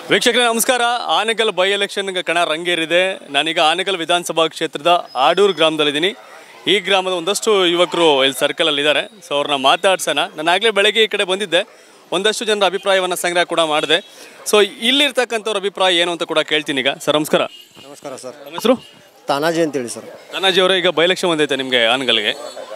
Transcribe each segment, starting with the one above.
ವೀಕ್ಷಕರೇ ನಮಸ್ಕಾರ Anekal by election ಕಣ ರಂಗೇರಿದೆ ನಾನೀಗ ಆನೆಕಲ್ ವಿಧಾನಸಭಾ ಕ್ಷೇತ್ರದ ಆಡೂರು ಗ್ರಾಮದಲ್ಲಿದ್ದೀನಿ ಈ ಗ್ರಾಮದ ಒಂದಷ್ಟು ಯುವಕರು ಇಲ್ಲಿ ಸರ್ಕಲಲ್ಲಿ ಇದ್ದಾರೆ ಸೊ ಅವ್ರನ್ನ ಮಾತಾಡ್ಸೋಣ ನಾನು ಆಗಲೇ ಬೆಳಗ್ಗೆ ಈ ಕಡೆ ಬಂದಿದ್ದೆ ಒಂದಷ್ಟು ಜನರ ಅಭಿಪ್ರಾಯವನ್ನು ಸಂಗ್ರಹ ಕೂಡ ಮಾಡಿದೆ ಸೊ ಇಲ್ಲಿರ್ತಕ್ಕಂಥವ್ರ ಅಭಿಪ್ರಾಯ ಏನು ಅಂತ ಕೂಡ ಕೇಳ್ತೀನಿ ಈಗ ಸರ್ ನಮಸ್ಕಾರ ನಮಸ್ಕಾರ ಸರ್ ನಮ್ಮ ಹೆಸರು ತಾನಾಜಿ ಅಂತೇಳಿ ಸರ್ ತಾನಾಜಿ ಅವರೇ ಈಗ ಬೈ ಎಲೆಕ್ಷನ್ ಬಂದೈತೆ ನಿಮಗೆ ಆನಗಲ್ಗೆ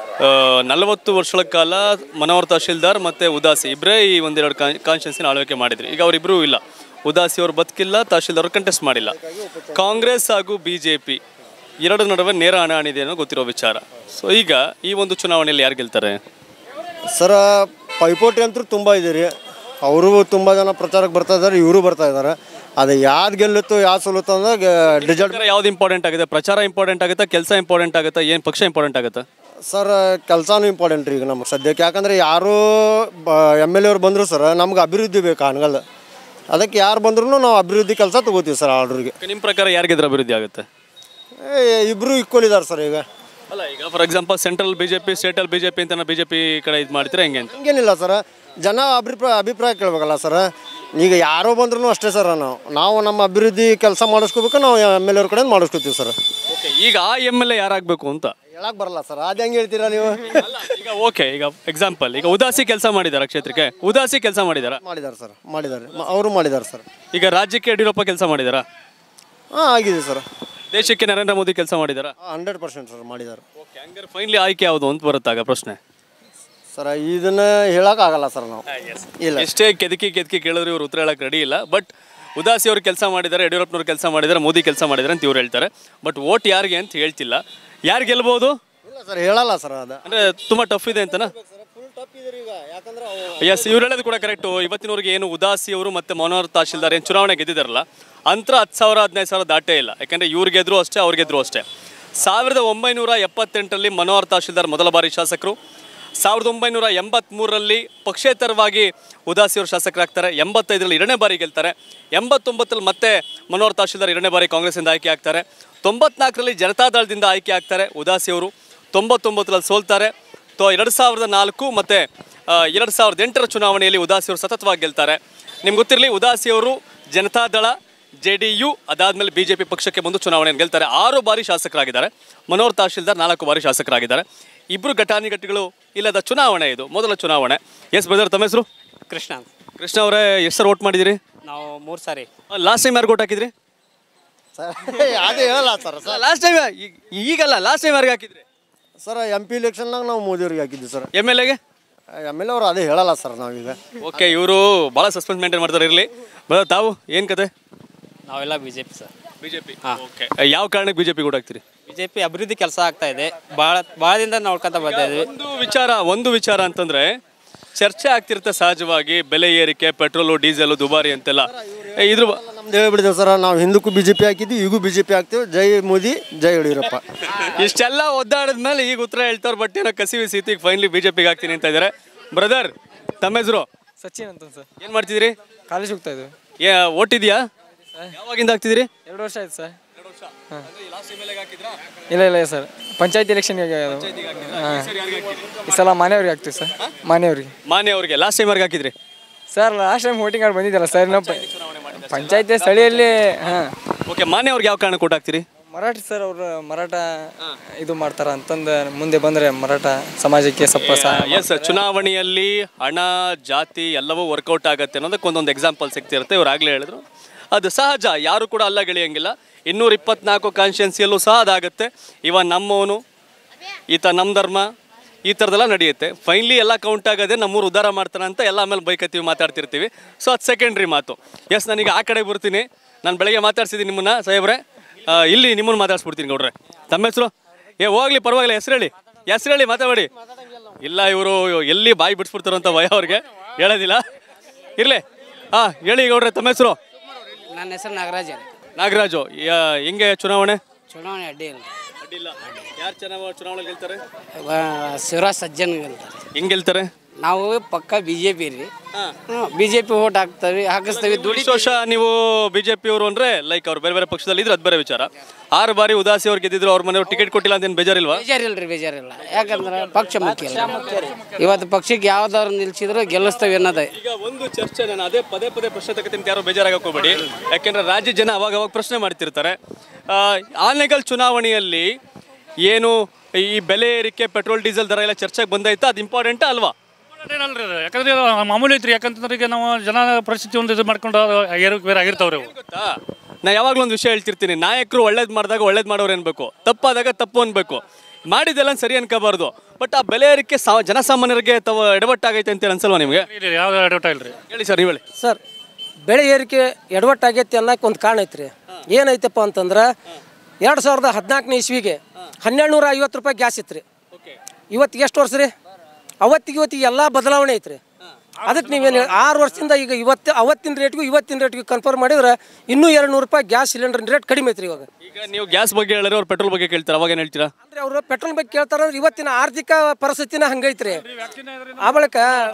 ನಲವತ್ತು ವರ್ಷಗಳ ಕಾಲ ಮನೋಹರ್ ತಹಶೀಲ್ದಾರ್ ಮತ್ತು ಉದಾಸಿ ಇಬ್ಬರೇ ಈ ಒಂದೆರಡು ಕಾನ್ಸ್ಟಿಟ್ಯೂನ್ಸಿನ ಆಳ್ವಿಕೆ ಮಾಡಿದ್ರು ಈಗ ಅವರಿಬ್ಬರೂ ಇಲ್ಲ ಉದಾಸಿ ಅವರು ಬದುಕಿಲ್ಲ ತಹಶೀಲ್ದಾರ್ ಅವರು ಕಂಟೆಸ್ಟ್ ಮಾಡಿಲ್ಲ ಕಾಂಗ್ರೆಸ್ ಹಾಗೂ ಬಿ ಜೆ ಪಿ ಎರಡು ನಡುವೆ ನೇರ ಹಣಾಹಣಿ ಇದೆ ಅನ್ನೋ ಗೊತ್ತಿರೋ ವಿಚಾರ ಸೊ ಈಗ ಈ ಒಂದು ಚುನಾವಣೆಯಲ್ಲಿ ಯಾರು ಗೆಲ್ತಾರೆ ಸರ ಪೈಪೋಟಿ ಅಂತೂ ತುಂಬ ಇದೆ ರೀ ಅವರು ತುಂಬ ಜನ ಪ್ರಚಾರಕ್ಕೆ ಬರ್ತಾ ಇದ್ದಾರೆ ಇವರು ಬರ್ತಾ ಇದ್ದಾರೆ ಅದು ಯಾವ್ದು ಗೆಲ್ಲುತ್ತೋ ಯಾವ್ದು ಸೋಲುತ್ತೋ ಅಂದ್ರೆ ಡಿಜಲ್ಟ್ ಯಾವ್ದು ಇಂಪಾರ್ಟೆಂಟ್ ಆಗುತ್ತೆ ಪ್ರಚಾರ ಇಂಪಾರ್ಟೆಂಟ್ ಆಗುತ್ತಾ ಕೆಲಸ ಇಂಪಾರ್ಟೆಂಟ್ ಆಗುತ್ತಾ ಏನು ಪಕ್ಷ ಇಂಪಾರ್ಟೆಂಟ್ ಆಗುತ್ತಾ ಸರ್ ಕೆಲಸನೂ ಇಂಪಾರ್ಟೆಂಟ್ ರೀ ಈಗ ನಮಗೆ ಸದ್ಯಕ್ಕೆ ಯಾಕಂದ್ರೆ ಯಾರು ಎಮ್ ಎಲ್ ಎ ಅವ್ರು ಬಂದರು ಸರ್ ನಮ್ಗೆ ಅಭಿವೃದ್ಧಿ ಬೇಕು ಹಂಗಲ್ಲ ಅದಕ್ಕೆ ಯಾರು ಬಂದ್ರೂ ನಾವು ಅಭಿವೃದ್ಧಿ ಕೆಲಸ ತಗೋತೀವಿ ಸರ್ ಆರ್ಡ್ರಿಗೆ ನಿಮ್ಮ ಪ್ರಕಾರ ಯಾರು ಗೆದ್ರೆ ಅಭಿವೃದ್ಧಿ ಆಗುತ್ತೆ ಇಬ್ಬರು ಈಕ್ವಲ್ ಇದ್ದಾರೆ ಸರ್ ಈಗ ಅಲ್ಲ ಈಗ for example central B J P ಸ್ಟೇಟಲ್ಲಿ ಬಿ ಜೆ ಪಿ ಅಂತ ಬಿ ಜೆ ಪಿ ಕಡೆ ಇದು ಮಾಡ್ತೀರಾ ಹೆಂಗೆ ಅಂತ ಹಂಗೇನಿಲ್ಲ ಸರ್ ಜನ ಅಭಿಪ್ರಾಯ ಅಭಿಪ್ರಾಯ ಕೇಳ್ಬೇಕಲ್ಲ ಸರ್ ಈಗ ಯಾರೋ ಬಂದ್ರೂ ಅಷ್ಟೇ ಸರ್ ನಾವು ನಾವು ನಮ್ಮ ಅಭಿವೃದ್ಧಿ ಕೆಲಸ ಮಾಡಿಸ್ಕೋಬೇಕು ನಾವು ಎಮ್ ಎಲ್ ಎವ್ರ ಕಡೆ ಮಾಡಿಸ್ಕೋತೀವಿ ಸರ್ ಓಕೆ ಈಗ ಆ ಎಮ್ ಎಲ್ ಎ ಯಾರಾಗಬೇಕು ಅಂತ ಹೇಳಕ್ ಬರಲ್ಲ ಸರ್ ಅದು ಹೆಂಗೆ ಹೇಳ್ತೀರಾ ನೀವು ಈಗ ಓಕೆ ಈಗ ಎಕ್ಸಾಂಪಲ್ ಈಗ ಉದಾಸಿ ಕೆಲಸ ಮಾಡಿದಾರ ಕ್ಷೇತ್ರಕ್ಕೆ ಉದಾಸಿ ಕೆಲಸ ಮಾಡಿದಾರ ಮಾಡಿದ್ದಾರೆ ಸರ್ ಮಾಡಿದ್ದಾರೆ ಮ- ಅವರು ಮಾಡಿದ್ದಾರೆ ಸರ್ ಈಗ ರಾಜ್ಯಕ್ಕೆ ಯಡಿಯೂರಪ್ಪ ಕೆಲಸ ಮಾಡಿದಾರ ಹಾಂ ಆಗಿದೆ ಸರ್ ದೇಶಕ್ಕೆ ನರೇಂದ್ರ ಮೋದಿ ಕೆಲಸ ಮಾಡಿದಾರ ಹಂಡ್ರೆಡ್ ಪರ್ಸೆಂಟ್ ಸರ್ ಮಾಡಿದ್ದಾರೆ ಓಕೆ ಹಂಗಾರೆ ಫೈನಲಿ ಆಯ್ಕೆ ಯಾವುದು ಅಂತ ಬರುತ್ತಾಗ ಪ್ರಶ್ನೆ ಸರ್ ಇದನ್ನ ಹೇಳೋಕ್ಕಾಗಲ್ಲ ಸರ್ ನಾವು ಇಲ್ಲ ಎಷ್ಟೇ ಕೆದಕಿ ಕೆದಕಿ ಕೇಳಿದ್ರೆ ಇವ್ರು ಉತ್ತರ ಹೇಳಕ್ಕೆ ರೆಡಿ ಇಲ್ಲ ಬಟ್ ಉದಾಸಿ ಅವ್ರು ಕೆಲಸ ಮಾಡಿದ್ದಾರೆ ಯಡಿಯೂರಪ್ಪನವ್ರು ಕೆಲಸ ಮಾಡಿದ್ದಾರೆ ಮೋದಿ ಕೆಲಸ ಮಾಡಿದ್ದಾರೆ ಅಂತ ಇವ್ರು ಹೇಳ್ತಾರೆ ಬಟ್ ಓಟ್ ಯಾರಿಗೆ ಅಂತ ಹೇಳ್ತಿಲ್ಲ ಯಾರು ಗೆಲ್ಬೋದು ಇಲ್ಲ ಸರ್ ಹೇಳಲ್ಲ ಸರ್ ಅದು ಅಂದರೆ ತುಂಬ ಟಫ್ ಇದೆ ಅಂತನಾ ಫುಲ್ ಟಪ್ ಇದೆ ಈಗ ಯಾಕಂದ್ರೆ ಎಸ್ ಇವ್ರು ಹೇಳೋದು ಕೂಡ ಕರೆಕ್ಟು ಇವತ್ತಿನವರೆಗೆ ಏನು ಉದಾಸಿ ಅವರು ಮತ್ತು ಮನೋಹರ್ ತಹಶೀಲ್ದಾರ್ ಏನು ಚುನಾವಣೆ ಗೆದ್ದಿದ್ದಾರಲ್ಲ ಅಂತರ ಹತ್ತು ಸಾವಿರ ಹದಿನೈದು ಸಾವಿರ ದಾಟೇ ಇಲ್ಲ ಯಾಕಂದರೆ ಇವ್ರು ಗೆದ್ರು ಅಷ್ಟೇ ಅವ್ರು ಗೆದ್ರು ಅಷ್ಟೇ ಸಾವಿರದ ಒಂಬೈನೂರ ಎಪ್ಪತ್ತೆಂಟರಲ್ಲಿ ಮನೋಹರ್ ತಹಶೀಲ್ದಾರ್ ಮೊದಲ ಬಾರಿ ಶಾಸಕರು ಸಾವಿರದ ಒಂಬೈನೂರ ಎಂಬತ್ತ್ಮೂರರಲ್ಲಿ ಪಕ್ಷೇತರವಾಗಿ ಉದಾಸಿ ಅವರು ಶಾಸಕರಾಗ್ತಾರೆ ಎಂಬತ್ತೈದರಲ್ಲಿ ಎರಡನೇ ಬಾರಿ ಗೆಲ್ತಾರೆ ಎಂಬತ್ತೊಂಬತ್ತರಲ್ಲಿ ಮತ್ತೆ ಮನೋಹರ್ ತಹಶೀಲ್ದಾರ್ ಎರಡನೇ ಬಾರಿ ಕಾಂಗ್ರೆಸ್ಸಿಂದ ಆಯ್ಕೆ ಆಗ್ತಾರೆ ತೊಂಬತ್ನಾಲ್ಕರಲ್ಲಿ ಜನತಾದಳದಿಂದ ಆಯ್ಕೆ ಆಗ್ತಾರೆ ಉದಾಸಿ ಅವರು ತೊಂಬತ್ತೊಂಬತ್ತರಲ್ಲಿ ಸೋಲ್ತಾರೆ ತೊ ಎರಡು ಸಾವಿರದ ನಾಲ್ಕು ಮತ್ತು ಎರಡು ಸಾವಿರದ ಎಂಟರ ಚುನಾವಣೆಯಲ್ಲಿ ಉದಾಸಿಯವರು ಸತತವಾಗಿ ಗೆಲ್ತಾರೆ ನಿಮ್ಗೆ ಗೊತ್ತಿರಲಿ ಉದಾಸಿಯವರು ಜನತಾದಳ ಜೆ ಡಿ ಯು ಅದಾದಮೇಲೆ ಬಿ ಜೆ ಪಿ ಪಕ್ಷಕ್ಕೆ ಬಂದು ಚುನಾವಣೆಯನ್ನು ಗೆಲ್ತಾರೆ ಆರು ಬಾರಿ ಶಾಸಕರಾಗಿದ್ದಾರೆ ಮನೋಹರ್ ತಹಶೀಲ್ದಾರ್ ನಾಲ್ಕು ಬಾರಿ ಶಾಸಕರಾಗಿದ್ದಾರೆ ಇಬ್ಬರು ಘಟಾನುಘಟಿಗಳು ಇಲ್ಲದ ಚುನಾವಣೆ ಇದು ಮೊದಲ ಚುನಾವಣೆ ಎಸ್ ಬ್ರದರ್ ತಮ್ಮ ಹೆಸರು ಕೃಷ್ಣ ಕೃಷ್ಣ ಅವರೇ ಎಷ್ಟು ಸರ್ ಓಟ್ ಮಾಡಿದಿರಿ ನಾವು ಮೂರು ಸಾರಿ ಲಾಸ್ಟ್ ಟೈಮ್ ಯಾರು ಓಟ್ ಹಾಕಿದ್ರಿ ಸರ್ ಅದು ಹೇಳಲ್ಲ ಸರ್ ಸರ್ ಲಾಸ್ಟ್ ಟೈಮ್ ಈಗಲ್ಲ ಲಾಸ್ಟ್ ಟೈಮ್ ಯಾರಿಗೆ ಹಾಕಿದ್ರಿ ಸರ್ ಎಮ್ ಪಿ ಇಲೆಕ್ಷನ್ನಾಗ ನಾವು ಮೋದಿಯವ್ರಿಗೆ ಹಾಕಿದ್ವಿ ಸರ್ ಎಮ್ ಎಲ್ ಎಗೆ ಎಮ್ ಎಲ್ ಎ ಅವ್ರು ಅದೇ ಹೇಳಲ್ಲ ಸರ್ ನಾವೀಗ ಓಕೆ ಇವರು ಭಾಳ ಸಸ್ಪೆನ್ಸ್ ಮೇಂಟೈನ್ ಮಾಡ್ತಾರೆ ಇರಲಿ ಬದ ತಾವು ಏನು ಕತೆ ನಾವೆಲ್ಲ B J P sir B J P okay ಯಾವ ಕಾರಣಕ್ಕೆ ಬಿ ಜೆ ಪಿ ಕೂಡ ಹಾಕ್ತೀರಿ ಬಿ ಜೆ ಪಿ ಅಭಿವೃದ್ಧಿ ಕೆಲಸ ಆಗ್ತಾ ಇದೆ ಭಾಳ ಭಾಳದಿಂದ ನೋಡ್ಕೊತ ಬರ್ತಾ ಇದ್ವಿ ಒಂದು ವಿಚಾರ ಒಂದು ವಿಚಾರ ಅಂತಂದ್ರೆ ಚರ್ಚೆ ಆಗ್ತಿರುತ್ತೆ ಸಹಜವಾಗಿ ಬೆಲೆ ಏರಿಕೆ ಪೆಟ್ರೋಲು ಡೀಸೆಲ್ ದುಬಾರಿ ಅಂತೆಲ್ಲ ಏ, ಇದ್ರ ಬ- ನಮ್ದು ಹೇಳ್ಬಿಡಿದ್ದೇವೆ ಸರ್ ನಾವು ಹಿಂದಕ್ಕೂ ಬಿ ಜೆ ಪಿ ಹಾಕಿದ್ವಿ ಈಗೂ ಬಿ ಜೆ ಪಿ ಹಾಕ್ತೀವಿ ಜೈ ಮೋದಿ ಜೈ ಯಡಿಯೂರಪ್ಪ ಇಷ್ಟೆಲ್ಲ ಒದ್ದಾಡಿದ್ಮೇಲೆ ಈಗ ಉತ್ತರ ಹೇಳ್ತಾರೆ ಬಟ್ ಏನೋ ಕಸಿವಿ ಸ್ಥಿತಿಗೆ ಫೈನಲಿ ಬಿಜೆಪಿಗೆ ಹಾಕ್ತೀನಿ ಅಂತ ಇದ್ದಾರೆ ಬ್ರದರ್ ತಮ್ಮ ಹೆಸರು ಸಚಿನ್ ಅಂತ ಸರ್ ಏನು ಮಾಡ್ತಿದ್ದೀರಿ ಕಾಲೇಜ್ ಹೋಗ್ತಾ ಇದ್ವಿ ಏ ಓಟಿದ್ಯಾ ಯಾವಾಗಿಂದ ಹಾಕ್ತಿದ್ದೀರಿ ಎರಡು ವರ್ಷ ಆಯ್ತು ಸರ್ ಇಲ್ಲ ಇಲ್ಲ ಸರ್ ಪಂಚಾಯತ್ ಎಲೆಕ್ಷನ್ ಈ ಸಲ ಮಾನ್ಯವ್ರಿಗೆ ಹಾಕ್ತೀವಿ ಸರ್ ಮಾನ್ಯವ್ರಿಗೆ ಮಾನ್ಯ ಅವ್ರಿಗೆ ಲಾಸ್ಟ್ ಟೈಮ್ ಅವ್ರಿಗೆ ಹಾಕಿದ್ರಿ sir last time voting card ಬಂದಿದ್ದಲ್ಲ ಸರ್ ನಾವು ಪಂಚಾಯತಿ ಸ್ಥಳೀಯಲ್ಲಿ ಹಾಂ ಓಕೆ ಮಾನ್ಯ ಅವ್ರಿಗೆ ಯಾವ ಕಾರಣ ಕೊಟ್ಟು ಹಾಕ್ತೀರಿ ಮರಾಠಿ ಸರ್ ಅವರು ಮರಾಠ ಇದು ಮಾಡ್ತಾರ ಅಂತಂದು ಮುಂದೆ ಬಂದರೆ ಮರಾಠ ಸಮಾಜಕ್ಕೆ ಸ್ವಲ್ಪ ಸಹಾಯ ಎಸ್ ಚುನಾವಣೆಯಲ್ಲಿ ಹಣ ಜಾತಿ ಎಲ್ಲವೂ ವರ್ಕೌಟ್ ಆಗುತ್ತೆ ಅನ್ನೋದಕ್ಕೆ ಒಂದೊಂದು ಎಕ್ಸಾಂಪಲ್ ಸಿಗ್ತಿರುತ್ತೆ ಇವ್ರು ಆಗಲೇ ಹೇಳಿದ್ರು ಅದು ಸಹಜ ಯಾರು ಕೂಡ ಅಲ್ಲ ಗೆಳೆಯಂಗಿಲ್ಲ ಇನ್ನೂರ ಇಪ್ಪತ್ನಾಲ್ಕು ಕಾನ್ಸ್ಟಿಟ್ಯೂನ್ಸಿಯಲ್ಲೂ ಸಹ ಅದಾಗುತ್ತೆ ಇವ ನಮ್ಮವನು ಈತ ನಮ್ಮ ಧರ್ಮ ಈ ಥರದೆಲ್ಲ ನಡೆಯುತ್ತೆ ಫೈನಲಿ ಎಲ್ಲ ಕೌಂಟ್ ಆಗೋದೇ ನಮ್ಮೂರು ಉದ್ಧಾರ ಮಾಡ್ತಾನೆ ಅಂತ ಎಲ್ಲ ಆಮೇಲೆ ಬೈಕತ್ತೀವಿ ಮಾತಾಡ್ತಿರ್ತೀವಿ ಸೊ ಅದು ಸೆಕೆಂಡ್ರಿ ಮಾತು ಎಸ್ ನಾನೀಗ ಆ ಕಡೆ ಬರ್ತೀನಿ ನಾನು ಬೆಳಗ್ಗೆ ಮಾತಾಡ್ಸಿದ್ದೀನಿ ನಿಮ್ಮನ್ನ ಸಾಹೇಬ್ರೆ ಆ, ಇಲ್ಲಿ ನಿಮ್ಮನ್ನು ಮಾತಾಡ್ಸ್ಬಿಡ್ತೀನಿ ಗೌಡ್ರೆ ತಮ್ಮ ಹೆಸರು ಏ ಹೋಗ್ಲಿ ಪರವಾಗಿಲ್ಲ ಹೆಸರು ಹೇಳಿ ಹೆಸರು ಹೇಳಿ ಮಾತಾಡಿ ಇಲ್ಲ ಇವರು ಎಲ್ಲಿ ಬಾಯಿ ಬಿಡಿಸ್ಬಿಡ್ತಾರಂತ ಭಯ ಅವ್ರಿಗೆ ಹೇಳೋದಿಲ್ಲ ಇರಲಿ ಹಾಂ ಹೇಳಿ ಗೌಡ್ರೆ ತಮ್ಮ ಹೆಸರು ನನ್ನ ಹೆಸರು ನಾಗರಾಜ್ ಅಂತ. ನಾಗರಾಜು ಯಾ- ಹೆಂಗೆ ಚುನಾವಣೆ ಚುನಾವಣೆ ಅಡ್ಡಿ ಇಲ್ಲ ಅಡ್ಡಿಲ್ಲ ಯಾರು ಚೆನ್ನಾಗಿ ಚುನಾವಣೆ ಗೆಲ್ತಾರೆ ವ- ಶಿವರಾಜ್ ಸಜ್ಜನ್ ಗೆಲ್ತಾರೆ ಹೆಂಗೆ ಗೆಲ್ತಾರೆ ನಾವು ಪಕ್ಕ ಬಿ ಜೆ ಪಿ ರೀ ಬಿ ಜೆ ಪಿ ಓಟ್ ಹಾಕ್ತೇವೆ ಹಾಕಿಸ್ತೇವೆ ದುಡಿ ಇಷ್ಟು ವರ್ಷ ನೀವು ಬಿಜೆಪಿ ಅವರು ಅಂದ್ರೆ ಲೈಕ್ ಅವ್ರು ಬೇರೆ ಬೇರೆ ಪಕ್ಷದಲ್ಲಿ ಇದ್ರೆ ಅದು ಬೇರೆ ವಿಚಾರ ಆರು ಬಾರಿ ಉದಾಸಿ ಅವ್ರು ಗೆದ್ದಿದ್ರು ಅವ್ರ ಮನೆಯವ್ರು ಟಿಕೆಟ್ ಕೊಟ್ಟಿಲ್ಲ ಅಂತ ಏನು ಬೇಜಾರಿಲ್ವಾ ಬೇಜಾರಿಲ್ಲ ರೀ ಬೇಜಾರಿಲ್ಲ ಯಾಕಂದ್ರೆ ಪಕ್ಷ ಮುಖ್ಯ ಅಲ್ಲ. ಇವತ್ತು ಪಕ್ಷಕ್ಕೆ ಯಾವ್ದಾದ್ರು ನಿಲ್ಸಿದ್ರು ಗೆಲ್ಲಿಸ್ತೇವೆ ಅನ್ನೋದೇ ಈಗ ಒಂದು ಚರ್ಚೆ ನಾನು ಅದೇ ಪದೇ ಪದೇ ಪ್ರಶ್ನೆ ತಗೋತೀನಿ ಯಾರೋ ಬೇಜಾರಾಗಕ್ಕೆ ಹೋಗ್ಬೇಡಿ ಯಾಕೆಂದ್ರೆ ರಾಜ್ಯ ಜನ ಅವಾಗ ಅವಾಗ ಪ್ರಶ್ನೆ ಮಾಡ್ತಿರ್ತಾರೆ ಆ, ಆನೆಗಲ್ ಚುನಾವಣೆಯಲ್ಲಿ ಏನು ಈ ಬೆಲೆ ಏರಿಕೆ ಪೆಟ್ರೋಲ್ ಡೀಸೆಲ್ ದರ ಎಲ್ಲ ಚರ್ಚೆಗೆ ಬಂದೈತಾ ಅದು ಇಂಪಾರ್ಟೆಂಟಾ ಅಲ್ವಾ ಏನಲ್ರಿ ಅದು ಯಾಕಂದ್ರೆ ಇದು ಮಾಮೂಲಿ ಐತ್ರಿ ಯಾಕಂತಂದ್ರೆ ಈಗ ನಾವು ಜನ ಪರಿಸ್ಥಿತಿ ಒಂದು ಇದು ಮಾಡ್ಕೊಂಡು ಏರು ಬೇರೆ ಆಗಿರ್ತಾವ್ರಿ ಅವು ಗೊತ್ತಾ ನಾ ಯಾವಾಗಲೂ ಒಂದು ವಿಷಯ ಹೇಳ್ತಿರ್ತೀನಿ ನಾಯಕರು ಒಳ್ಳೇದು ಮಾಡಿದಾಗ ಒಳ್ಳೇದು ಮಾಡೋರು ಅನ್ಬೇಕು ತಪ್ಪಾದಾಗ ತಪ್ಪು ಅನ್ಬೇಕು ಮಾಡಿದ್ದೆಲ್ಲ ಸರಿ ಅನ್ಕೋಬಾರ್ದು ಬಟ್ ಆ ಬೆಲೆ ಏರಿಕೆ ಸಾ ಜನಸಾಮಾನ್ಯರಿಗೆ ತಾವು ಎಡವಟ್ಟಾಗೈತೆ ಅಂತ ಅನ್ಸಲ್ವಾ ನಿಮಗೆ ಇಲ್ಲಿ ಯಾವ ಅಡ್ವರ್ಟ್ ಇಲ್ರಿ ಹೇಳಿ ಸರ್ ನೀವು ಹೇಳಿ ಸರ್ ಬೆಳೆ ಏರಿಕೆ ಎಡವಟ್ಟಾಗೈತಿ ಅನ್ನೋಕೆ ಒಂದು ಕಾರಣ ಐತ್ರಿ ಏನೈತಪ್ಪ ಅಂತಂದ್ರೆ ಎರಡು ಸಾವಿರದ ಹದಿನಾಲ್ಕನೇ ಇಸ್ವಿಗೆ ಹನ್ನೆರಡು ನೂರ ಐವತ್ತು ರೂಪಾಯಿ ಗ್ಯಾಸ್ ಇತ್ತು ರೀ ಇವತ್ತಿಗೆ ಎಷ್ಟು ವರ್ಷ ರೀ ಅವತ್ತಿಗೆ ಇವತ್ತಿಗೆ ಎಲ್ಲ ಬದಲಾವಣೆ ಐತ್ರಿ ಅದಕ್ಕೆ ನೀವೇನು ಆರು ವರ್ಷದಿಂದ ಈಗ ಇವತ್ತು ಅವತ್ತಿನ ರೇಟ್ಗೂ ಇವತ್ತಿನ ರೇಟ್ಗೂ ಕನ್ಫರ್ಮ್ ಮಾಡಿದ್ರೆ ಇನ್ನೂ ಎರಡು ನೂರು ರೂಪಾಯಿ ಗ್ಯಾಸ್ ಸಿಲಿಂಡರ್ ರೇಟ್ ಕಡಿಮೆ ಐತ್ರಿ ಇವಾಗ ಈಗ ನೀವು ಗ್ಯಾಸ್ ಬಗ್ಗೆ ಹೇಳಿದ್ರೆ ಅವ್ರು ಪೆಟ್ರೋಲ್ ಬಗ್ಗೆ ಕೇಳ್ತಾರೆ ಅವಾಗ ಏನು ಹೇಳ್ತೀರಾ ಅಂದ್ರೆ ಅವರು ಪೆಟ್ರೋಲ್ ಬಗ್ಗೆ ಕೇಳ್ತಾರಂದ್ರೆ ಇವತ್ತಿನ ಆರ್ಥಿಕ ಪರಿಸ್ಥಿತಿನ ಹಂಗೈತ್ರಿ ಆ ಬಳಿಕ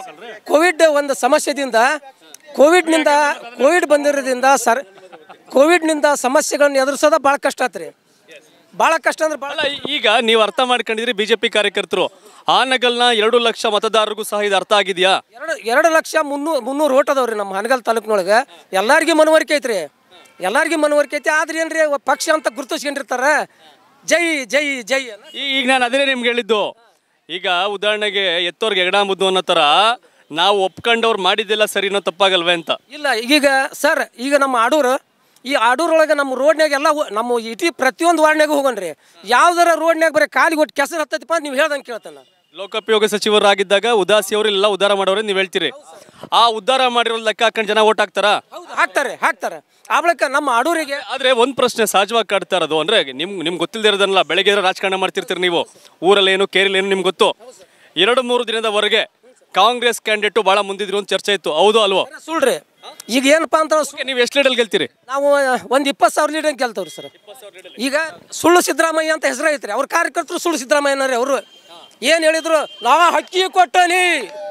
ಕೋವಿಡ್ ಒಂದು ಸಮಸ್ಯೆದಿಂದ ಕೋವಿಡ್ನಿಂದ ಕೋವಿಡ್ ಬಂದಿರೋದ್ರಿಂದ ಸರ್ ಕೋವಿಡ್ನಿಂದ ಸಮಸ್ಯೆಗಳನ್ನ ಎದುರಿಸೋದ ಭಾಳ ಕಷ್ಟ ಆತ್ರಿ ಭಾಳ ಕಷ್ಟ ಅಂದ್ರೆ ಭಾಳ ಅಲ್ಲ ಈಗ ನೀವು ಅರ್ಥ ಮಾಡ್ಕೊಂಡಿದ್ರಿ ಬಿಜೆಪಿ ಕಾರ್ಯಕರ್ತರು ಆ ನಗಲ್ನ ಎರಡು ಲಕ್ಷ ಮತದಾರರಿಗೂ ಸಹ ಇದು ಅರ್ಥ ಆಗಿದೆಯಾ ಎರಡು ಎರಡು ಲಕ್ಷ ಮುನ್ನೂರು ಮುನ್ನೂರು ಓಟ್ ಅದಾವ್ರಿ ನಮ್ಮ ಹನಗಲ್ ತಾಲೂಕಿನೊಳಗೆ ಎಲ್ಲಾರ್ಗಿ ಮನವರಿಕೆ ಐತ್ರಿ ಎಲ್ಲಾರ್ಗಿ ಮನವರಿಕೆ ಐತಿ ಆದ್ರೆ ಏನ್ರಿ ಅವ ಪಕ್ಷ ಅಂತ ಗುರುತಿಸ್ಕೊಂಡಿರ್ತಾರ ಜೈ ಜೈ ಜೈ ಅನ್ನ ಈ- ಈಗ ನಾನು ಅದೇ ನಿಮ್ಗೆ ಹೇಳಿದ್ದು ಈಗ ಉದಾಹರಣೆಗೆ ಎತ್ತೋರ್ಗೆ ಎಗಡ ಮುದ್ದು ಅನ್ನೋ ಥರ ನಾವು ಒಪ್ಕೊಂಡವ್ರು ಮಾಡಿದ್ದೆಲ್ಲ ಸರಿನೋ ತಪ್ಪಾಗಲ್ವೇ ಅಂತ ಇಲ್ಲ ಈಗ ಸರ್ ಈಗ ನಮ್ಮ ಆಡೂರು ಈ ಆಡೂರೊಳಗೆ ನಮ್ಮ ರೋಡ್ನ್ಯಾಗ ಎಲ್ಲ ಹೋ- ನಮ್ಮ ಇಟಿ ಪ್ರತಿಯೊಂದು ವಾರ್ಡ್ನ್ಯಾಗ ಹೋಗಣ್ರಿ ಯಾವ್ದಾರ ರೋಡ್ನ್ಯಾಗ ಬರೀ ಕಾಲಿಗೆ ಒಟ್ಟು ಕೆಸರು ಹತ್ತೈತಿಪ್ಪ ನೀವು ಹೇಳ್ದಂಗೆ ಕೇಳ್ತಾನೆ ನಾನು. ಲೋಕೋಪಯೋಗ ಸಚಿವರಾಗಿದ್ದಾಗ ಉದಾಸಿ ಅವರೆಲ್ಲ ಉದ್ಧಾರ ಮಾಡೋರೆ ನೀವು ಹೇಳ್ತೀರಿ ಆ ಉದ್ಧಾರ ಮಾಡಿರೋ ಲೆಕ್ಕ ಹಾಕೊಂಡು ಜನ ಓಟ್ ಹಾಕ್ತಾರಾ ಹೌದು ಹಾಕ್ತಾರೆ ಹಾಕ್ತಾರೆ ಆ ಬಳಿಕ ನಮ್ಮ ಆಡೂರಿಗೆ ಆದ್ರೆ ಒಂದ್ ಪ್ರಶ್ನೆ ಸಹಜವಾಗಿ ಕಾಡ್ತಾ ಇರೋದು ಅಂದ್ರೆ ನಿಮ್ ನಿಮ್ಗೆ ಗೊತ್ತಿಲ್ಲದೆ ಇರೋದನ್ನಲ್ಲ ಬೆಳಗ್ಗೆ ಎದ್ರೆ ರಾಜಕಾರಣ ಮಾಡ್ತಿರ್ತೀರಿ ನೀವು ಊರಲ್ಲಿ ಏನು ಕೇರಳ ಏನು ನಿಮ್ಗೆ ಗೊತ್ತು ಎರಡು ಮೂರು ದಿನದವರೆಗೆ ಕಾಂಗ್ರೆಸ್ ಕ್ಯಾಂಡಿಡೇಟು ಬಹಳ ಮುಂದಿದ್ರು ಅಂತ ಚರ್ಚೆ ಇತ್ತು ಹೌದು ಅಲ್ವೋ ಸುಳ್ರಿ ಈಗ ಏನಪ್ಪಾ ಅಂತ ಸು- ನೀವು ಎಷ್ಟು ಲೀಡಲ್ ಗೆಲ್ತೀರಿ ನಾವು ಒಂದು ಇಪ್ಪತ್ತು ಸಾವಿರ ಲೀಡರ್ ಗೆಲ್ತವ್ರಿ ಸರ್ ಈಗ ಸುಳ್ಳು ಸಿದ್ದರಾಮಯ್ಯ ಅಂತ ಹೆಸರು ಐತ್ರಿ ಅವ್ರ ಕಾರ್ಯಕರ್ತರು ಸುಳ್ಳು ಸಿದ್ದರಾಮಯ್ಯನವ್ರಿ ಅವರು ಏನು ಹೇಳಿದ್ರು ನಾ ಹಕ್ಕಿ ಕೊಟ್ಟನಿ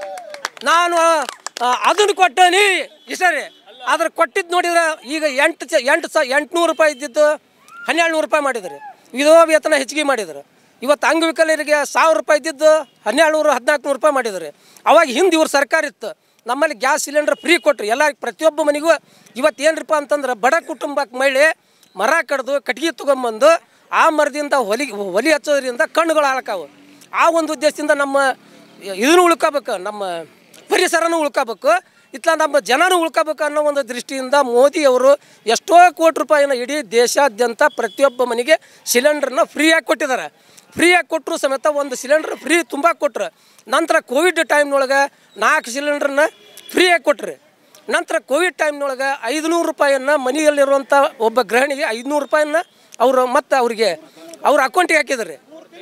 ನಾನು ಆ, ಅದನ್ನ ಕೊಟ್ಟನಿ ಇಷ್ಟ ರೀ ಆದ್ರೆ ಕೊಟ್ಟಿದ್ದು ನೋಡಿದ್ರೆ ಈಗ ಎಂಟು ಚ- ಎಂಟು ಸ ಎಂಟುನೂರು ರೂಪಾಯಿ ಇದ್ದಿದ್ದು ಹನ್ನೆರಡು ನೂರು ರೂಪಾಯಿ ಮಾಡಿದ್ರು ವಿಧವಾ ವೇತನ ಹೆಚ್ಚಿಗೆ ಮಾಡಿದ್ರು ಇವತ್ತು ಅಂಗವಿಕಲರಿಗೆ ಸಾವಿರ ರೂಪಾಯಿ ಇದ್ದಿದ್ದು ಹನ್ನೆರಡು ನೂರು ಹದಿನಾಲ್ಕು ನೂರು ರೂಪಾಯಿ ಮಾಡಿದ್ರು ಅವಾಗ ಹಿಂದೆ ಇವ್ರ ಸರ್ಕಾರ ಇತ್ತು ನಮ್ಮಲ್ಲಿ ಗ್ಯಾಸ್ ಸಿಲಿಂಡರ್ ಫ್ರೀ ಕೊಟ್ರಿ ಎಲ್ಲ ಪ್ರತಿಯೊಬ್ಬ ಮನೆಗೂ ಇವತ್ತು ಏನ್ರಪ್ಪ ಅಂತಂದ್ರೆ ಬಡ ಕುಟುಂಬಕ್ಕೆ ಮಹಿಳೆ ಮರ ಕಡ್ದು ಕಟ್ಗೆ ತೊಗೊಂಬಂದು ಆ ಮರದಿಂದ ಹೊಲಿ ಒಲಿ ಹಚ್ಚೋದ್ರಿಂದ ಕಣ್ಣುಗಳು ಹಾಳಕಾವು ಆ ಒಂದು ಉದ್ದೇಶದಿಂದ ನಮ್ಮ ಇದನ್ನು ಉಳ್ಕೋಬೇಕು ನಮ್ಮ ಪರಿಸರನೂ ಉಳ್ಕೋಬೇಕು ಇತ್ಲ ನಮ್ಮ ಜನನೂ ಉಳ್ಕೋಬೇಕು ಅನ್ನೋ ಒಂದು ದೃಷ್ಟಿಯಿಂದ ಮೋದಿಯವರು ಎಷ್ಟೋ ಕೋಟಿ ರೂಪಾಯಿನ ಇಡೀ ದೇಶಾದ್ಯಂತ ಪ್ರತಿಯೊಬ್ಬ ಮನೆಗೆ ಸಿಲಿಂಡರ್ನ ಫ್ರೀಯಾಗಿ ಕೊಟ್ಟಿದ್ದಾರೆ ಫ್ರೀಯಾಗಿ ಕೊಟ್ಟರು ಸಮೇತ ಒಂದು ಸಿಲಿಂಡರ್ ಫ್ರೀ ತುಂಬ ಕೊಟ್ರು ನಂತರ ಕೋವಿಡ್ ಟೈಮ್ನೊಳಗೆ ನಾಲ್ಕು ಸಿಲಿಂಡರ್ನ ಫ್ರೀಯಾಗಿ ಕೊಟ್ರಿ ನಂತರ ಕೋವಿಡ್ ಟೈಮ್ನೊಳಗೆ ಐದುನೂರು ರೂಪಾಯಿಯನ್ನು ಮನೆಯಲ್ಲಿರುವಂಥ ಒಬ್ಬ ಗೃಹಿಣಿಗೆ ಐದುನೂರು ರೂಪಾಯಿನ ಅವರು ಮತ್ತೆ ಅವ್ರಿಗೆ ಅವ್ರ ಅಕೌಂಟಿಗೆ ಹಾಕಿದ್ರಿ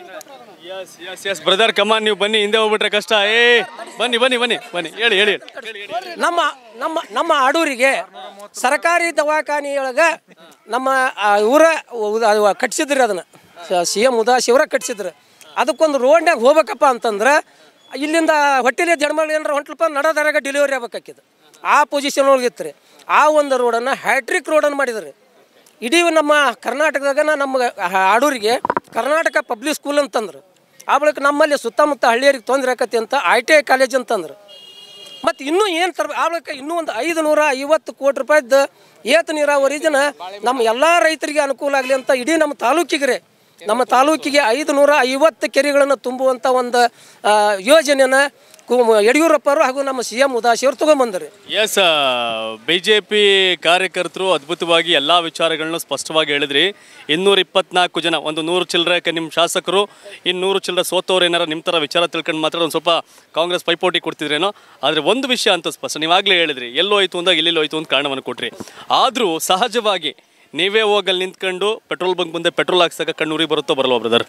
yes yes yes brother come on ನೀವು ಬನ್ನಿ ಹಿಂದೆ ಹೋಗ್ಬಿಟ್ರೆ ಕಷ್ಟ ಏ ಬನ್ನಿ ಬನ್ನಿ ಬನ್ನಿ ಬನ್ನಿ ಹೇಳಿ ಹೇಳಿ ನಮ್ಮ ನಮ್ಮ ನಮ್ಮ ಆಡೂರಿಗೆ ಸರ್ಕಾರಿ ದವಾಖಾನೆಯೊಳಗೆ ನಮ್ಮ ಆ, ಇವರ ಉದ- ಅದು ಕಟ್ಸಿದ್ರಿ ಅದನ್ನು ಸಿ ಎಮ್ ಉದಾಸಿ ಅವರ ಕಟ್ಸಿದ್ರು ಅದಕ್ಕೊಂದು ರೋಡ್ನ್ಯಾಗ ಹೋಗ್ಬೇಕಪ್ಪ ಅಂತಂದ್ರೆ ಇಲ್ಲಿಂದ ಹೊಟ್ಟೆಲಿ ಜನ್ಮಗಳು ಏನಾರ ಹೊಂಟ್ಲಪ್ಪ ನಡದಾರಾಗ ಡೆಲಿವರಿ ಆಗ್ಬೇಕಾಕಿದ್ದು ಆ ಪೊಸಿಷನ್ ಒಳಗಿತ್ತು ರೀ ಆ ಒಂದು ರೋಡನ್ನು ಹ್ಯಾಟ್ರಿಕ್ ರೋಡನ್ನು ಮಾಡಿದ್ರಿ ಇಡೀ ನಮ್ಮ ಕರ್ನಾಟಕದಾಗನ ನಮ್ಮ ಆಡೂರಿಗೆ ಕರ್ನಾಟಕ ಪಬ್ಲಿಕ್ ಸ್ಕೂಲ್ ಅಂತಂದ್ರು ಆ ಬಳಿಕ ನಮ್ಮಲ್ಲಿ ಸುತ್ತಮುತ್ತ ಹಳ್ಳಿಯರಿಗೆ ತೊಂದರೆ ಆಕತಿ ಅಂತ ಐ ಟಿ ಐ ಕಾಲೇಜ್ ಅಂತಂದ್ರು ಮತ್ತು ಇನ್ನೂ ಏನು ತರ ಆ ಬಳಿಕ ಇನ್ನೂ ಒಂದು ಐದು ನೂರ ಐವತ್ತು ಕೋಟಿ ರೂಪಾಯಿದ್ದು ಏತ ನೀರಾವರಿ ಜನ ನಮ್ಮ ಎಲ್ಲ ರೈತರಿಗೆ ಅನುಕೂಲ ಆಗಲಿ ಅಂತ ಇಡೀ ನಮ್ಮ ತಾಲೂಕಿಗೆ ರೀ ನಮ್ಮ ತಾಲೂಕಿಗೆ ಐದು ನೂರ ಐವತ್ತು ಕೆರೆಗಳನ್ನು ತುಂಬುವಂಥ ಒಂದು ಆ, ಯೋಜನೆನ ಕು ಯಡಿಯೂರಪ್ಪರು ಹಾಗೂ ನಮ್ಮ ಸಿ ಎಂ ಉದಾಸಿಯವರು ತೊಗೊಂಬಂದ್ರಿ ಎಸ್ ಬಿ ಜೆ ಪಿ ಕಾರ್ಯಕರ್ತರು ಅದ್ಭುತವಾಗಿ ಎಲ್ಲ ವಿಚಾರಗಳನ್ನ ಸ್ಪಷ್ಟವಾಗಿ ಹೇಳಿದ್ರಿ ಇನ್ನೂರ ಇಪ್ಪತ್ನಾಲ್ಕು ಜನ ಒಂದು ನೂರು ಚಿಲ್ಲರೆ ನಿಮ್ಮ ಶಾಸಕರು ಇನ್ನೂರು ಚಿಲ್ಲರೆ ಸೋತವ್ರು ಏನಾರ ನಿಮ್ಮ ಥರ ವಿಚಾರ ತಿಳ್ಕೊಂಡು ಮಾತ್ರ ಒಂದು ಸ್ವಲ್ಪ ಕಾಂಗ್ರೆಸ್ ಪೈಪೋಟಿ ಕೊಡ್ತಿದ್ರೇನೋ ಆದರೆ ಒಂದು ವಿಷಯ ಅಂತ ಸ್ಪಷ್ಟ ನೀವಾಗಲೇ ಹೇಳಿದ್ರಿ ಎಲ್ಲೋಯ್ತು ಅಂದಾಗ ಎಲ್ಲೆಲ್ಲೋಯ್ತು ಅಂತ ಕಾರಣವನ್ನು ಕೊಟ್ರಿ ಆದರೂ ಸಹಜವಾಗಿ ನೀವೇ ಹೋಗಲ್ಲಿ ನಿಂತ್ಕೊಂಡು ಪೆಟ್ರೋಲ್ ಬಂಕ್ ಮುಂದೆ ಪೆಟ್ರೋಲ್ ಹಾಕ್ಸಕ್ಕೆ ಕಣ್ಣೂರಿಗೆ ಬರುತ್ತೋ ಬರಲ್ವಾ ಬ್ರದರ್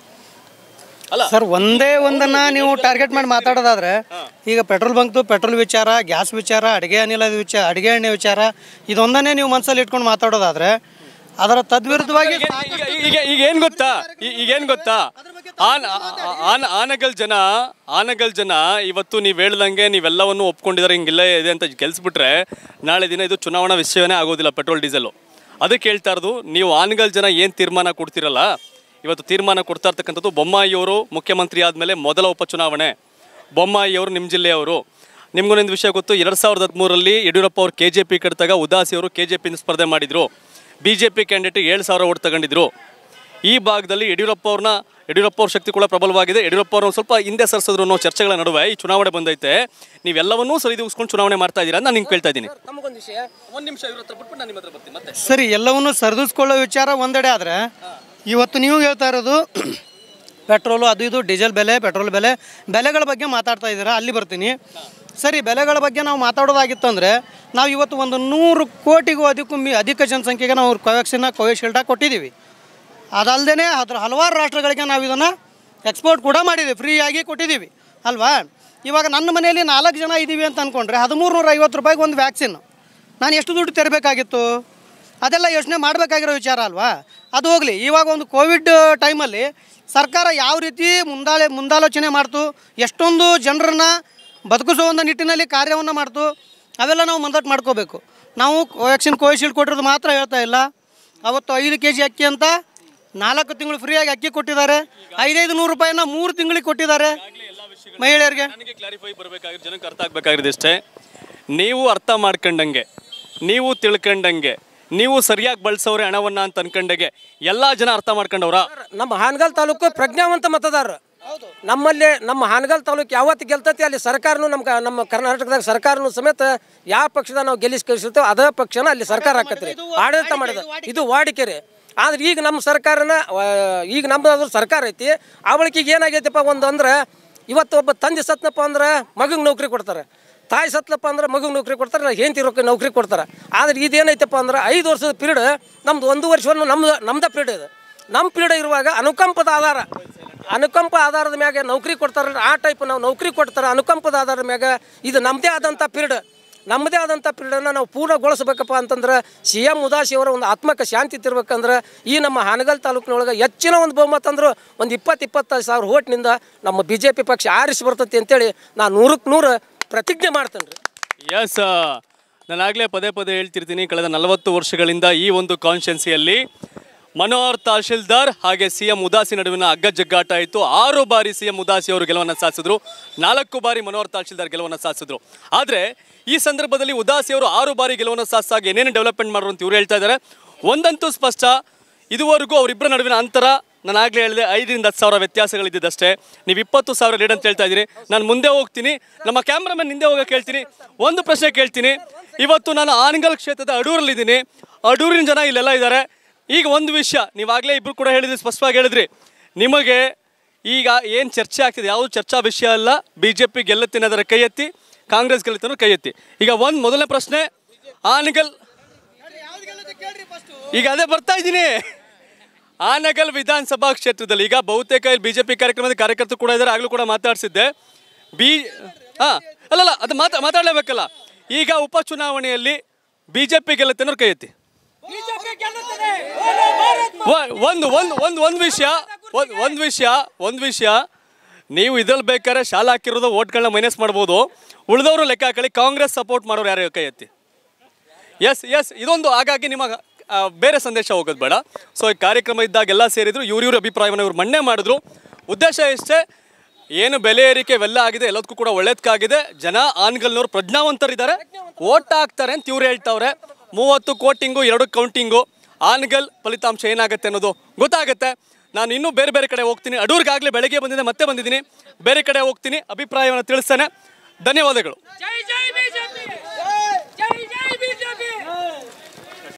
ಸರ್ ಒಂದೇ ಒಂದನ್ನ ನೀವು ಟಾರ್ಗೆಟ್ ಮಾಡಿ ಮಾತಾಡೋದಾದ್ರೆ ಈಗ ಪೆಟ್ರೋಲ್ ಬಂಕ್ದು ಪೆಟ್ರೋಲ್ ವಿಚಾರ ಗ್ಯಾಸ್ ವಿಚಾರ ಅಡುಗೆ ಅನಿಲದ ವಿಚಾರ ಅಡುಗೆ ಎಣ್ಣೆ ವಿಚಾರ ಇದೊಂದನ್ನೇ ನೀವು ಮನಸ್ಸಲ್ಲಿ ಇಟ್ಕೊಂಡು ಮಾತಾಡೋದಾದ್ರೆ ಅದರ ತದ್ವಿರುದ್ಧವಾಗಿ ಈಗ ಈಗ ಈಗ ಏನು ಗೊತ್ತಾ ಈ- ಈಗ ಏನು ಗೊತ್ತಾ ಆನ್ ಆ- ಆನ್ ಆನಗಲ್ ಜನ ಆನಗಲ್ ಜನ ಇವತ್ತು ನೀವು ಹೇಳ್ದಂಗೆ ನೀವೆಲ್ಲವನ್ನು ಒಪ್ಕೊಂಡಿದ್ದಾರೆ ಹಿಂಗಿಲ್ಲ ಇದೆ ಅಂತ ಗೆಲ್ಸ್ಬಿಟ್ರೆ ನಾಳೆ ದಿನ ಇದು ಚುನಾವಣಾ ವಿಷಯವೇ ಆಗೋದಿಲ್ಲ ಪೆಟ್ರೋಲ್ ಡೀಸೆಲು ಅದಕ್ಕೆ ಹೇಳ್ತಾ ಇರೋದು ನೀವು ಆನಗಲ್ ಜನ ಏನು ತೀರ್ಮಾನ ಕೊಡ್ತಿರಲ್ಲ ಇವತ್ತು ತೀರ್ಮಾನ ಕೊಡ್ತಾ ಇರ್ತಕ್ಕಂಥದ್ದು ಬೊಮ್ಮಾಯಿಯವರು ಮುಖ್ಯಮಂತ್ರಿ ಆದಮೇಲೆ ಮೊದಲ ಉಪಚುನಾವಣೆ ಬೊಮ್ಮಾಯಿಯವರು ನಿಮ್ಮ ಜಿಲ್ಲೆಯವರು ನಿಮ್ಗೊಂದೊಂದು ವಿಷಯ ಗೊತ್ತು ಎರಡು ಸಾವಿರದ ಹದಿಮೂರರಲ್ಲಿ ಯಡಿಯೂರಪ್ಪ ಅವರು ಕೆ ಜೆ ಪಿ ಕಟ್ಟಿದಾಗ ಉದಾಸಿ ಅವರು ಕೆ ಜೆ ಪಿಯಿಂದ ಸ್ಪರ್ಧೆ ಮಾಡಿದರು ಬಿ ಜೆ ಪಿ ಕ್ಯಾಂಡಿಡೇಟ್ ಏಳು ಸಾವಿರ ಓಟ್ ತಗೊಂಡಿದ್ರು ಈ ಭಾಗದಲ್ಲಿ ಯಡಿಯೂರಪ್ಪ ಅವ್ರನ್ನ ಯಡಿಯೂರಪ್ಪ ಅವ್ರ ಶಕ್ತಿ ಕೂಡ ಪ್ರಬಲವಾಗಿದೆ ಯಡಿಯೂರಪ್ಪ ಅವ್ರನ್ನ ಸ್ವಲ್ಪ ಹಿಂದೆ ಸರಿಸಿದ್ರು ಅನ್ನೋ ಚರ್ಚೆಗಳ ನಡುವೆ ಈ ಚುನಾವಣೆ ಬಂದೈತೆ ನೀವೆಲ್ಲವನ್ನೂ ಸರಿದೂಗಿಸ್ಕೊಂಡು ಚುನಾವಣೆ ಮಾಡ್ತಾ ಇದ್ದೀರಾ ಅಂತ ನಾನು ನಿಮ್ಗೆ ಕೇಳ್ತಾ ಇದ್ದೀನಿ ತಮಗೊಂದು ವಿಷಯ ಒಂದು ನಿಮಿಷ ಇವ್ರ ಹತ್ರ ಬಿಟ್ಬಿಟ್ಟು ನಾನು ನಿಮ್ಮ ಹತ್ರ ಬರ್ತೀನಿ ಮತ್ತೆ ಸರಿ ಎಲ್ಲವನ್ನೂ ಸರಿದೂಸ್ಕೊಳ್ಳೋ ವಿಚಾರ ಒಂದೆಡೆ ಆದರೆ ಇವತ್ತು ನೀವು ಹೇಳ್ತಾ ಇರೋದು ಪೆಟ್ರೋಲು ಅದು ಇದು ಡೀಸೆಲ್ ಬೆಲೆ ಪೆಟ್ರೋಲ್ ಬೆಲೆ ಬೆಲೆಗಳ ಬಗ್ಗೆ ಮಾತಾಡ್ತಾ ಇದ್ದೀರಾ ಅಲ್ಲಿ ಬರ್ತೀನಿ ಸರಿ ಬೆಲೆಗಳ ಬಗ್ಗೆ ನಾವು ಮಾತಾಡೋದಾಗಿತ್ತು ಅಂದರೆ ನಾವು ಇವತ್ತು ಒಂದು ನೂರು ಕೋಟಿಗೂ ಅದಕ್ಕೂ ಮಿ ಅಧಿಕ ಜನಸಂಖ್ಯೆಗೆ ನಾವು ಕೋವ್ಯಾಕ್ಸಿನ್ನ ಕೋವಿಶೀಲ್ಡ ಕೊಟ್ಟಿದ್ದೀವಿ ಅದಲ್ಲದೆ ಅದ್ರ ಹಲವಾರು ರಾಷ್ಟ್ರಗಳಿಗೆ ನಾವು ಇದನ್ನು ಎಕ್ಸ್ಪೋರ್ಟ್ ಕೂಡ ಮಾಡಿದ್ದೀವಿ ಫ್ರೀಯಾಗಿ ಕೊಟ್ಟಿದ್ದೀವಿ ಅಲ್ವಾ ಇವಾಗ ನನ್ನ ಮನೆಯಲ್ಲಿ ನಾಲ್ಕು ಜನ ಇದ್ದೀವಿ ಅಂತ ಅಂದ್ಕೊಂಡ್ರೆ ಹದಿಮೂರು ನೂರ ಐವತ್ತು ರೂಪಾಯಿಗೆ ಒಂದು ವ್ಯಾಕ್ಸಿನ್ ನಾನು ಎಷ್ಟು ದುಡ್ಡು ತೆರಬೇಕಾಗಿತ್ತು ಅದೆಲ್ಲ ಯೋಚನೆ ಮಾಡಬೇಕಾಗಿರೋ ವಿಚಾರ ಅಲ್ವಾ ಅದು ಹೋಗಲಿ ಇವಾಗ ಒಂದು ಕೋವಿಡ್ ಟೈಮಲ್ಲಿ ಸರ್ಕಾರ ಯಾವ ರೀತಿ ಮುಂದಾಳೆ ಮುಂದಾಲೋಚನೆ ಮಾಡ್ತು ಎಷ್ಟೊಂದು ಜನರನ್ನ ಬದುಕಿಸೋ ಒಂದು ನಿಟ್ಟಿನಲ್ಲಿ ಕಾರ್ಯವನ್ನು ಮಾಡ್ತು ಅವೆಲ್ಲ ನಾವು ಮುಂದಟ್ಟು ಮಾಡ್ಕೋಬೇಕು ನಾವು ಕೋವ್ಯಾಕ್ಸಿನ್ ಕೋವಿಶೀಲ್ಡ್ ಕೊಟ್ಟಿರೋದು ಮಾತ್ರ ಹೇಳ್ತಾ ಇಲ್ಲ ಅವತ್ತು ಐದು ಕೆ ಜಿ ಅಕ್ಕಿ ಅಂತ ನಾಲ್ಕು ತಿಂಗಳು ಫ್ರೀಯಾಗಿ ಅಕ್ಕಿ ಕೊಟ್ಟಿದ್ದಾರೆ ಐದೈದು ನೂರು ರೂಪಾಯಿನ ಮೂರು ತಿಂಗಳಿಗೆ ಕೊಟ್ಟಿದ್ದಾರೆ ಮಹಿಳೆಯರಿಗೆ ನನಗೆ ಕ್ಲಾರಿಫೈ ಬರಬೇಕಾಗಿರೋ ಜನಕ್ಕೆ ಅರ್ಥ ಆಗಬೇಕಾಗಿರೋದು ಇಷ್ಟೇ ನೀವು ಅರ್ಥ ಮಾಡ್ಕೊಂಡಂಗೆ ನೀವು ತಿಳ್ಕೊಂಡಂಗೆ ನೀವು ಸರಿಯಾಗಿ ಬಳಸೋರೆ ಹಣವನ್ನ ಅಂತ ಅನ್ಕೊಂಡಂಗೆ ಎಲ್ಲ ಜನ ಅರ್ಥ ಮಾಡ್ಕೊಂಡವ್ರ ನಮ್ಮ ಹಾನಗಲ್ ತಾಲೂಕು ಪ್ರಜ್ಞಾವಂತ ಮತದಾರರು ನಮ್ಮಲ್ಲಿ ನಮ್ಮ ಹಾನಗಲ್ ತಾಲೂಕು ಯಾವತ್ತು ಗೆಲ್ತೈತಿ ಅಲ್ಲಿ ಸರ್ಕಾರನು ನಮ್ಮ ಕ- ನಮ್ಮ ಕರ್ನಾಟಕದಾಗ ಸರ್ಕಾರನು ಸಮೇತ ಯಾವ ಪಕ್ಷದ ನಾವು ಗೆಲ್ಲಿಸಿ ಕಳಿಸಿರ್ತೇವೆ ಅದೇ ಪಕ್ಷನ ಅಲ್ಲಿ ಸರ್ಕಾರ ಹಾಕತ್ರಿ ಆಡಳಿತ ಮಾಡಿದ ಇದು ವಾಡಿಕೆ ರೀ ಆದ್ರೆ ಈಗ ನಮ್ಮ ಸರ್ಕಾರನ ಆ, ಈಗ ನಮ್ಮದು ಸರ್ಕಾರ ಐತಿ ಅವಳಿಗೆ ಏನಾಗೈತಪ್ಪ ಒಂದು ಅಂದ್ರೆ ಇವತ್ತು ಒಬ್ಬ ತಂದೆ ಸತ್ನಪ್ಪ ಅಂದ್ರೆ ಮಗಗೆ ನೌಕರಿ ಕೊಡ್ತಾರೆ ತಾಯಿ ಸತ್ಲಪ್ಪ ಅಂದ್ರೆ ಮಗಗೆ ನೌಕರಿ ಕೊಡ್ತಾರೆ ಹೆಂಡತಿ ರೊಕ್ಕ ನೌಕರಿ ಕೊಡ್ತಾರೆ ಆದ್ರೆ ಇದೇನೈತಪ್ಪ ಅಂದ್ರೆ ಐದು ವರ್ಷದ ಪೀರಿಯಡ್ ನಮ್ದು ಒಂದು ವರ್ಷವನ್ನು ನಮ್ದು ನಮ್ದ ಪೀರಿಯಡ್ ಇದು ನಮ್ಮ ಪೀರಿಯಡ್ ಇರುವಾಗ ಅನುಕಂಪದ ಆಧಾರ ಅನುಕಂಪ ಆಧಾರದ ಮ್ಯಾಗ ನೌಕರಿ ಕೊಡ್ತಾರಲ್ಲ ಆ ಟೈಪ್ ನಾವು ನೌಕರಿ ಕೊಡ್ತಾರೆ ಅನುಕಂಪದ ಆಧಾರದ ಮ್ಯಾಗ ಇದು ನಮ್ಮದೇ ಆದಂಥ ಪೀರಿಯಡ್ ನಮ್ಮದೇ ಆದಂಥ ಪೀರಿಯಡನ್ನು ನಾವು ಪೂರ್ಣಗೊಳಿಸ್ಬೇಕಪ್ಪ ಅಂತಂದ್ರೆ ಸಿ ಎಂ ಉದಾಸಿ ಅವರ ಒಂದು ಆತ್ಮಕ ಶಾಂತಿ ತಿರ್ಬೇಕಂದ್ರೆ ಈ ನಮ್ಮ ಹಾನಗಲ್ ತಾಲೂಕಿನೊಳಗೆ ಹೆಚ್ಚಿನ ಒಂದು ಬಹುಮತ ಅಂದ್ರೆ ಒಂದು ಇಪ್ಪತ್ತು ಇಪ್ಪತ್ತೈದು ಸಾವಿರ ಓಟ್ನಿಂದ ನಮ್ಮ ಬಿ ಜೆ ಪಿ ಪಕ್ಷ ಆರಿಸಿ ಬರ್ತೈತಿ ಅಂತೇಳಿ ನಾನು ನೂರಕ್ಕೆ ನೂರು ಪ್ರತಿಜ್ಞೆ ಮಾಡ್ತೇನೆ ರೀ ಎಸ್ ನಾನಾಗಲೇ ಪದೇ ಪದೇ ಹೇಳ್ತಿರ್ತೀನಿ ಕಳೆದ ನಲವತ್ತು ವರ್ಷಗಳಿಂದ ಈ ಒಂದು ಕಾನ್ಸ್ಟಿಟ್ಯೂನ್ಸಿಯಲ್ಲಿ ಮನೋಹರ್ ತಹಶೀಲ್ದಾರ್ ಹಾಗೆ ಸಿ ಎಂ ಉದಾಸಿ ನಡುವಿನ ಅಗ್ಗ ಜಗ್ಗಾಟ ಆಯಿತು ಆರು ಬಾರಿ ಸಿ ಎಂ ಉದಾಸಿ ಅವರು ಗೆಲುವನ್ನು ಸಾಧಿಸಿದ್ರು ನಾಲ್ಕು ಬಾರಿ ಮನೋಹರ್ ತಹಶೀಲ್ದಾರ್ ಗೆಲುವನ್ನು ಸಾಧಿಸಿದ್ರು ಆದರೆ ಈ ಸಂದರ್ಭದಲ್ಲಿ ಉದಾಸಿ ಅವರು ಆರು ಬಾರಿ ಗೆಲುವನ್ನು ಸಾಧಿಸಾಗ ಏನೇನು ಡೆವಲಪ್ಮೆಂಟ್ ಮಾಡಿದ್ರು ಅಂತ ಇವ್ರು ಹೇಳ್ತಾ ಇದ್ದಾರೆ ಒಂದಂತೂ ಸ್ಪಷ್ಟ ಇದುವರೆಗೂ ಅವರಿಬ್ಬರ ನಡುವಿನ ಅಂತರ ನಾನು ಆಗಲೇ ಹೇಳಿದೆ ಐದರಿಂದ ಹತ್ತು ಸಾವಿರ ವ್ಯತ್ಯಾಸಗಳಿದ್ದಷ್ಟೇ ನೀವು ಇಪ್ಪತ್ತು ಸಾವಿರ ಲೀಡ್ ಅಂತ ಹೇಳ್ತಾ ಇದ್ದೀರಿ ನಾನು ಮುಂದೆ ಹೋಗ್ತೀನಿ ನಮ್ಮ ಕ್ಯಾಮ್ರಾಮನ್ ಹಿಂದೆ ಹೋಗಕ್ಕೆ ಹೇಳ್ತೀನಿ ಒಂದು ಪ್ರಶ್ನೆ ಕೇಳ್ತೀನಿ ಇವತ್ತು ನಾನು ಆನಗಲ್ ಕ್ಷೇತ್ರದ ಅಡೂರಲ್ಲಿದ್ದೀನಿ ಅಡೂರಿನ ಜನ ಇಲ್ಲೆಲ್ಲ ಇದ್ದಾರೆ ಈಗ ಒಂದು ವಿಷಯ ನೀವಾಗಲೇ ಇಬ್ಬರು ಕೂಡ ಹೇಳಿದ್ರಿ ಸ್ಪಷ್ಟವಾಗಿ ಹೇಳಿದ್ರಿ ನಿಮಗೆ ಈಗ ಏನು ಚರ್ಚೆ ಆಗ್ತಿದೆ ಯಾವುದು ಚರ್ಚಾ ವಿಷಯ ಅಲ್ಲ ಬಿ ಜೆ ಪಿ ಗೆಲ್ಲುತ್ತಿನದರ ಕೈ ಎತ್ತಿ ಕಾಂಗ್ರೆಸ್ ಗೆಲ್ಲುತ್ತಿನ ಕೈ ಎತ್ತಿ ಈಗ ಒಂದು ಮೊದಲನೇ ಪ್ರಶ್ನೆ ಆನಗಲ್ ಈಗ ಅದೇ ಬರ್ತಾ ಇದ್ದೀನಿ ಆನಗಲ್ ವಿಧಾನಸಭಾ ಕ್ಷೇತ್ರದಲ್ಲಿ ಈಗ ಬಹುತೇಕ ಇಲ್ಲಿ ಬಿಜೆಪಿ ಕಾರ್ಯಕ್ರಮದ ಕಾರ್ಯಕರ್ತರು ಕೂಡ ಇದ್ದಾರೆ ಆಗಲೂ ಕೂಡ ಮಾತಾಡಿಸಿದ್ದೆ ಬಿ ಹಾ ಅಲ್ಲಲ್ಲ ಅದು ಮಾತಾ ಮಾತಾಡಲೇಬೇಕಲ್ಲ ಈಗ ಉಪಚುನಾವಣೆಯಲ್ಲಿ ಬಿಜೆಪಿ ಗೆಲ್ಲುತ್ತೆ ಅನ್ನೋರು ಕೈ ಎತ್ತಿ ವ- ಒಂದು ಒಂದು ಒಂದು ಒಂದು ವಿಷಯ ಒಂದು ಒಂದು ವಿಷಯ ಒಂದು ವಿಷಯ ನೀವು ಇದ್ರಲ್ಲಿ ಬೇಕಾದ್ರೆ ಶಾಲಾ ಹಾಕಿರೋದು ಓಟ್ಗಳನ್ನ ಮೈನಸ್ ಮಾಡ್ಬೋದು ಉಳಿದವರು ಲೆಕ್ಕ ಹಾಕಿ ಕಾಂಗ್ರೆಸ್ ಸಪೋರ್ಟ್ ಮಾಡೋರು ಯಾರು ಕೈ ಎತ್ತಿ ಎಸ್ ಎಸ್ ಇದೊಂದು ಹಾಗಾಗಿ ನಿಮ್ಮ ಆ, ಬೇರೆ ಸಂದೇಶ ಹೋಗೋದು ಬೇಡ ಸೊ ಈ ಕಾರ್ಯಕ್ರಮ ಇದ್ದಾಗ ಎಲ್ಲ ಸೇರಿದ್ರು ಇವ್ರ ಇವ್ರ ಅಭಿಪ್ರಾಯವನ್ನು ಇವ್ರು ಮನ್ನೆ ಮಾಡಿದ್ರು ಉದ್ದೇಶ ಇಷ್ಟೇ ಏನು ಬೆಲೆ ಏರಿಕೆ ಇವೆಲ್ಲ ಆಗಿದೆ ಎಲ್ಲದಕ್ಕೂ ಕೂಡ ಒಳ್ಳೇದಕ್ಕಾಗಿದೆ ಜನ ಆನ್ಗಲ್ನವ್ರು ಪ್ರಜ್ಞಾವಂತರಿದ್ದಾರೆ ಓಟ್ ಹಾಕ್ತಾರೆ ಅಂತ ಇವ್ರು ಹೇಳ್ತಾವ್ರೆ ಮೂವತ್ತು ಕೋಟಿಂಗು ಎರಡು ಕೌಂಟಿಂಗು ಆನ್ಗಲ್ ಫಲಿತಾಂಶ ಏನಾಗುತ್ತೆ ಅನ್ನೋದು ಗೊತ್ತಾಗುತ್ತೆ ನಾನು ಇನ್ನೂ ಬೇರೆ ಬೇರೆ ಕಡೆ ಹೋಗ್ತೀನಿ ಅಡೂರ್ಗಾಗಲೇ ಬೆಳಗ್ಗೆ ಬಂದಿದ್ದೆ ಮತ್ತೆ ಬಂದಿದ್ದೀನಿ ಬೇರೆ ಕಡೆ ಹೋಗ್ತೀನಿ ಅಭಿಪ್ರಾಯವನ್ನು ತಿಳಿಸ್ತೇನೆ ಧನ್ಯವಾದಗಳು ಜೈ ಜೈ ಬಿಜೆಪಿ